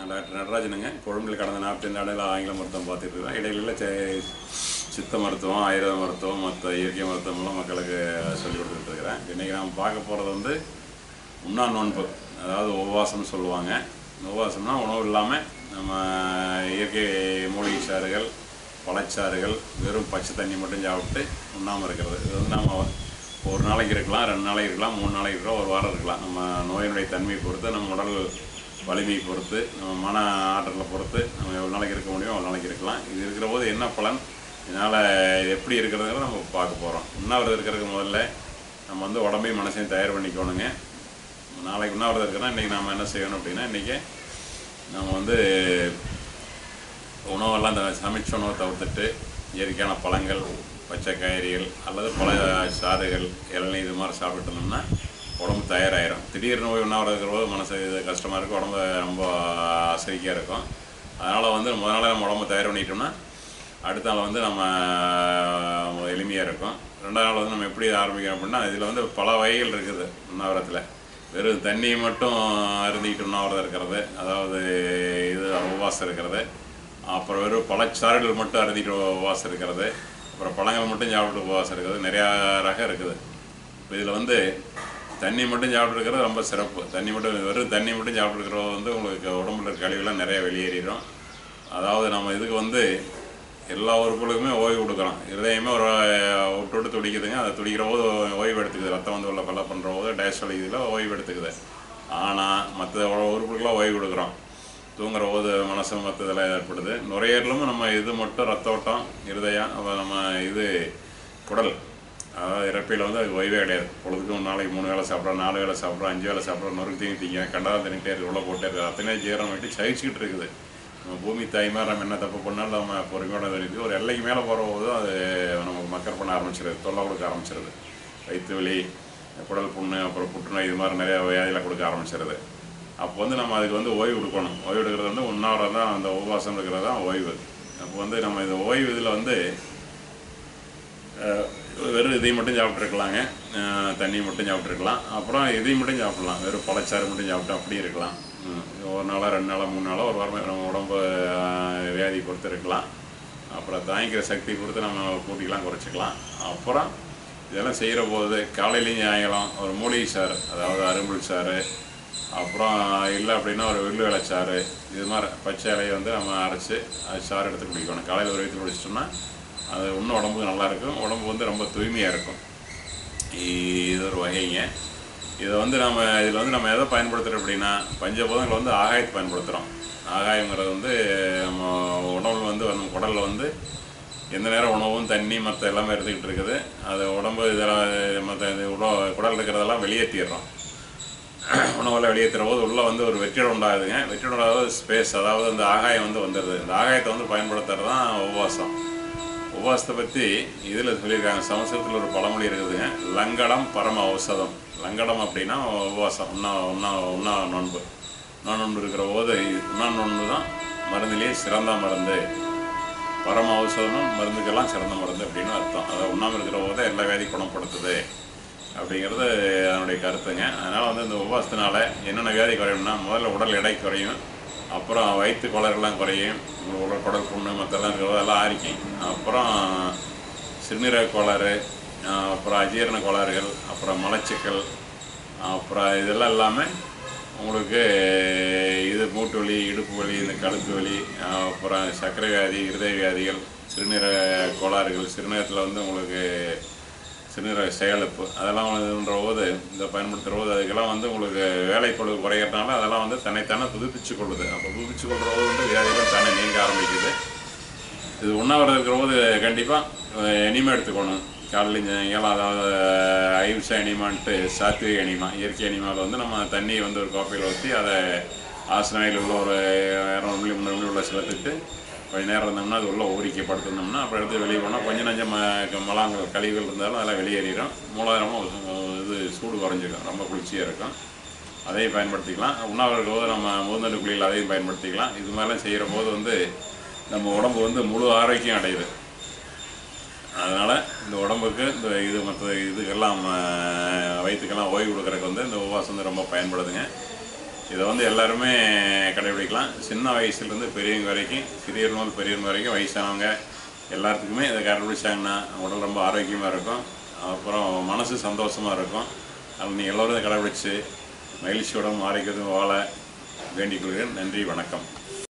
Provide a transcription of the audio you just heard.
doctor நடராஜனுங்க கொழும்பில் கடந்த நாற்பத்தி ஆண்டுகள் ஆங்கில மருத்துவம் பார்த்துட்டு இருக்கிறோம் இடையில செ- சித்த மருத்துவம் ஆயுர்வேத மருத்துவம் மற்ற இயற்கை மருத்துவம்லாம் மக்களுக்கு சொல்லிக் கொடுத்துட்டு இருக்கிறேன் இன்றைக்கி நாம் பார்க்க போகிறது வந்து உண்ணா நோன்பு அதாவது உபவாசம்னு சொல்லுவாங்க உபவாசம்னா உணவு இல்லாமல் நம்ம இயற்கை மூலிகை சாறுகள் பழச்சாறுகள் வெறும் பச்சை தண்ணி மட்டும் சாப்பிட்டு உண்ணாமல் இருக்கிறது இது வந்து நம்ம ஒரு நாளைக்கு இருக்கலாம் ரெண்டு நாளைக்கு இருக்கலாம் மூணு நாளைக்கு இருக்கலாம் ஒரு வாரம் இருக்கலாம் நம்ம நோயினுடைய தன்மையை பொறுத்து நம்ம உடல் வலிமையை பொறுத்து நம்ம மன ஆற்றலை பொறுத்து நம்ம எவ்வளோ நாளைக்கு இருக்க முடியும் அவ்வளோ நாளைக்கு இருக்கலாம் இது இருக்கிற போது என்ன பலன் இதனால் எப்படி இருக்கிறதுங்கிறத நம்ம பார்க்க போகிறோம் உண்ணாவிரதம் இருக்கிறதுக்கு முதல்ல நம்ம வந்து உடம்பையும் மனசையும் தயார் பண்ணிக்கணுங்க நாளைக்கு உண்ணாவிரதம் இருக்கிறோன்னா இன்றைக்கி நம்ம என்ன செய்யணும் அப்படின்னா இன்றைக்கி நம்ம வந்து உணவெல்லாம் இந்த சமைச்ச உணவை தவிர்த்துட்டு இயற்கையான பழங்கள் பச்சை காய்கறிகள் அல்லது பழ சாறுகள் இளநீர் இது மாதிரி சாப்பிட்டு இருந்தோம்னா உடம்பு தயாராகிடும் திடீர் நோய் உண்ணாவிரதம் இருக்கிற போது மனசு இது கஷ்டமாக இருக்கும் உடம்பு ரொம்ப அசைக்கியாக இருக்கும் அதனால் வந்து முதல் நாளே நம்ம உடம்பு தயார் பண்ணிட்டோம்னா அடுத்த நாள் வந்து நம்ம எளிமையாக இருக்கும் ரெண்டாவது நாள் வந்து நம்ம எப்படி ஆரம்பிக்கிறோம் அப்படின்னா இதில் வந்து பல வகைகள் இருக்குது உண்ணாவிரத்தில் வெறும் தண்ணி மட்டும் அருந்திக்கிட்டு உண்ணாவிரதம் இருக்கிறது அதாவது இது உபவாசம் இருக்கிறது அப்புறம் வெறும் பழச்சாறுகள் மட்டும் அருந்திட்டு உபவாசம் இருக்கிறது அப்புறம் பழங்கள் மட்டும் சாப்பிட்டு உபவாசம் இருக்கிறது நிறையா ரகம் இருக்குது இப்போ இதில் வந்து தண்ணி மட்டும் சாப்பிட்ருக்கிறது ரொம்ப சிறப்பு தண்ணி மட்டும் வெறும் தண்ணி மட்டும் சாப்பிட்ருக்கிறது வந்து உங்களுக்கு உடம்புல இருக்க கழிவுலாம் நிறையா வெளியேறிடும் அதாவது நம்ம இதுக்கு வந்து எல்லா உறுப்புகளுக்குமே ஓய்வு கொடுக்குறோம் இருதயமே ஒரு விட்டு விட்டு துடிக்குதுங்க அதை துடிக்கிற போது ஓய்வு எடுத்துக்குது ரத்தம் வந்து உள்ள கொலை பண்ணுற போது டேஸ்டல் இதில் ஓய்வு எடுத்துக்குது ஆனால் மற்ற உறுப்புகளுக்கெல்லாம் ஓய்வு கொடுக்குறோம் தூங்குற போது மனசு மற்றதெல்லாம் ஏற்படுது நுரையீரலும் நம்ம இது மட்டும் ரத்த ஓட்டம் இருதயம் அப்புறம் நம்ம இது குடல் அதாவது இறப்பையில் வந்து அது ஓய்வே கிடையாது பொழுதுக்கு ஒரு நாளைக்கு மூணு வேளை சாப்பிட்றோம் நாலு வேளை சாப்பிட்றோம் அஞ்சு வேளை சாப்பிட்றோம் நொறுக்கு தீங்கி தீங்க கண்டதான் தின்னுட்டே இருக்கு உள்ள போட்டே இருக்குது அத்தனை ஜீரணம் வெட்டி சகிச்சுக்கிட்டு இருக்குது நம்ம பூமி தாய் மாதிரி நம்ம என்ன தப்பு பண்ணாலும் நம்ம பொறுமையோட இருக்குது ஒரு எல்லைக்கு மேலே போகிற போது அது நமக்கு மக்கர் பண்ண ஆரம்பிச்சிருது தொல்லை கொடுக்க ஆரம்பிச்சிருது வயிற்று வலி குடல் புண்ணு அப்புறம் புற்றுநோய் இது மாதிரி நிறைய வியாதிகளை கொடுக்க ஆரம்பிச்சிருது அப்போ வந்து நம்ம அதுக்கு வந்து ஓய்வு கொடுக்கணும் ஓய்வு எடுக்கிறது வந்து உண்ணாவிரம் தான் அந்த உபவாசம் இருக்கிறது தான் ஓய்வு அப்போ வந்து நம்ம இந்த ஓய்வு இதில் வந்து அஹ், வெறும் இதையும் மட்டும் சாப்பிட்ருக்கலாங்க அஹ், தண்ணி மட்டும் சாப்பிட்ருக்கலாம் அப்புறம் இதையும் மட்டும் சாப்பிட்லாம் வெறும் பழச்சாறு மட்டும் சாப்பிட்டு அப்படியே இருக்கலாம் ம், ஒரு நாளாக ரெண்டு நாளாக மூணு நாளாக ஒரு வாரமாக நம்ம உடம்பு அஹ், வியாதி பொறுத்து இருக்கலாம் அப்புறம் தாங்கிக்கிற சக்தி பொறுத்து நம்ம கூட்டிக்கலாம் குறைச்சிக்கலாம் அப்புறம் இதெல்லாம் செய்கிற போது காலையிலையும் சாயங்காலம் ஒரு மூலிகை சாறு அதாவது அரும்புல் சாறு அப்புறம் இல்லை அப்படின்னா ஒரு வெள்ளு இலைச்சாறு இது மாதிரி பச்சை இலையை வந்து நம்ம அரைச்சி அது சாறு எடுத்து குடிக்கணும் காலையில் ஒரு வயிற்று குடிச்சிட்டோம்னா அது இன்னும் உடம்புக்கு நல்லா இருக்கும் உடம்பு வந்து ரொம்ப தூய்மையாக இருக்கும் இது ஒரு வகைங்க இதை வந்து நம்ம இதில் வந்து நம்ம எதை பயன்படுத்துகிறோம் அப்படின்னா பஞ்சபூதங்கள் வந்து ஆகாயத்தை பயன்படுத்துகிறோம் ஆகாயங்கிறது வந்து நம்ம உணவில் வந்து நம்ம குடலில் வந்து எந்த நேரம் உணவும் தண்ணி மற்ற எல்லாமே எடுத்துக்கிட்டு இருக்குது அது உடம்பு இதெல்லாம் மற்ற இது உட குடல் இருக்கிறதெல்லாம் வெளியேற்றிடுறோம் உணவெல்லாம் வெளியேற்றுற போது உள்ளே வந்து ஒரு வெற்றிடம் உண்டாகுதுங்க வெற்றிடம் உண்டாவது ஸ்பேஸ் அதாவது அந்த ஆகாயம் வந்து வந்துடுது இந்த ஆகாயத்தை வந்து பயன்படுத்துறது தான் உபவாசம் உபவாசத்தை பற்றி இதில் சொல்லியிருக்காங்க சமஸ்கிருதத்தில் ஒரு பழமொழி இருக்குதுங்க லங்கடம் பரம ஔஷதம் லங்கடம் அப்படின்னா உபவாசம் உண்ணா உண்ணா உண்ணா நோன்பு உண்ணா நோன்பு இருக்கிற போது உண்ணா நோன்பு தான் மருந்திலேயே சிறந்த மருந்து பரம ஔஷதமும் மருந்துக்கெல்லாம் சிறந்த மருந்து அப்படின்னு அர்த்தம் அதாவது உண்ணாமல் இருக்கிற போது எல்லா வியாதி குணப்படுத்துது அப்படிங்கிறது அதனுடைய கருத்துங்க அதனால் வந்து இந்த உபவாசத்தினால என்னென்ன வியாதி குறையும்னா முதல்ல உடல் எடை குறையும் அப்புறம் வயிற்று குளரெல்லாம் குறையும் உங்களுக்கு உடல் குடல் புண்ணு மற்றெல்லாம் இருக்கிறது எல்லாம் ஆரிக்கும் அப்புறம் சிறுநீரக கோளாறு ஆஹ் அப்புறம் அஜீரண கோளாறுகள் அப்புறம் மலச்சிக்கல் அப்புறம் இதெல்லாம் இல்லாமல் உங்களுக்கு இது மூட்டு வலி இடுப்பு வலி இந்த கழுத்து வலி ஆஹ் அப்புறம் சர்க்கரை வியாதி இருதய வியாதிகள் சிறுநீரக கோளாறுகள் சிறுநீரகத்தில் வந்து உங்களுக்கு சிறுநீரக செயலிழப்பு அதெல்லாம் இதுன்ற போது இந்த பயன்படுத்துகிற போது அதுக்கெல்லாம் வந்து உங்களுக்கு வேலை பொழுது குறையிறதுனால அதெல்லாம் வந்து தன்னைத்தானே புதுப்பிச்சு கொள்ளுது அப்போ புதுப்பிச்சு கொள்கிற போது வந்து வியாதிகள் தானே நீங்க ஆரம்பிக்குது இது உண்ணாவிரதம் இருக்கிற போது கண்டிப்பாக எனிமா எடுத்துக்கணும் காலையில் சாயங்காலம் அதாவது அஹிம்சை அனிமான்ட்டு சாத்விக அனிமா இயற்கை அனிமாவில் வந்து நம்ம தண்ணியை வந்து ஒரு கோப்பையில் ஊற்றி அதை ஆசனாயில் உள்ள ஒரு இரநூறு மில்லி முந்நூறு மில்லி உள்ள செலுத்திட்டு கொஞ்ச நேரம் இருந்தோம்னா அது உள்ள ஊறிக்க படுத்திருந்தோம்னா அப்புறம் எடுத்து வெளியே போனால் கொஞ்சம் நஞ்சம் ம- மலாங்கள் கழிவுகள் இருந்தாலும் அதெல்லாம் வெளியேறிடும் மூலாதாரமாக இது சூடு குறைஞ்சிடும் ரொம்ப குளிர்ச்சியாக இருக்கும் அதையும் பயன்படுத்திக்கலாம் உண்ணாவிரதம் போது நம்ம முதுநடு குளியல் அதையும் பயன்படுத்திக்கலாம் இது மாதிரிலாம் செய்கிற போது வந்து நம்ம உடம்பு வந்து முழு ஆரோக்கியம் அடையுது அதனால் இந்த உடம்புக்கு இந்த இது மற்ற இதுக்கெல்லாம் அஹ், வயிற்றுக்கெல்லாம் ஓய்வு கொடுக்குறதுக்கு வந்து இந்த உபவாசம் வந்து ரொம்ப பயன்படுதுங்க இதை வந்து எல்லாருமே கடைபிடிக்கலாம் சின்ன வயசுலேருந்து பெரியவங்க வரைக்கும் சிறியவர் முதல் பெரியவங்க வரைக்கும் வயசானவங்க எல்லாத்துக்குமே இதை கடைபிடிச்சாங்கன்னா உடல் ரொம்ப ஆரோக்கியமாக இருக்கும் அப்புறம் மனசு சந்தோஷமாக இருக்கும் அதில் நீங்கள் எல்லோரும் இதை கடைபிடிச்சு மகிழ்ச்சியோடும் ஆரோக்கியத்தும் வாழ வேண்டிக் கொள்கிறேன் நன்றி வணக்கம்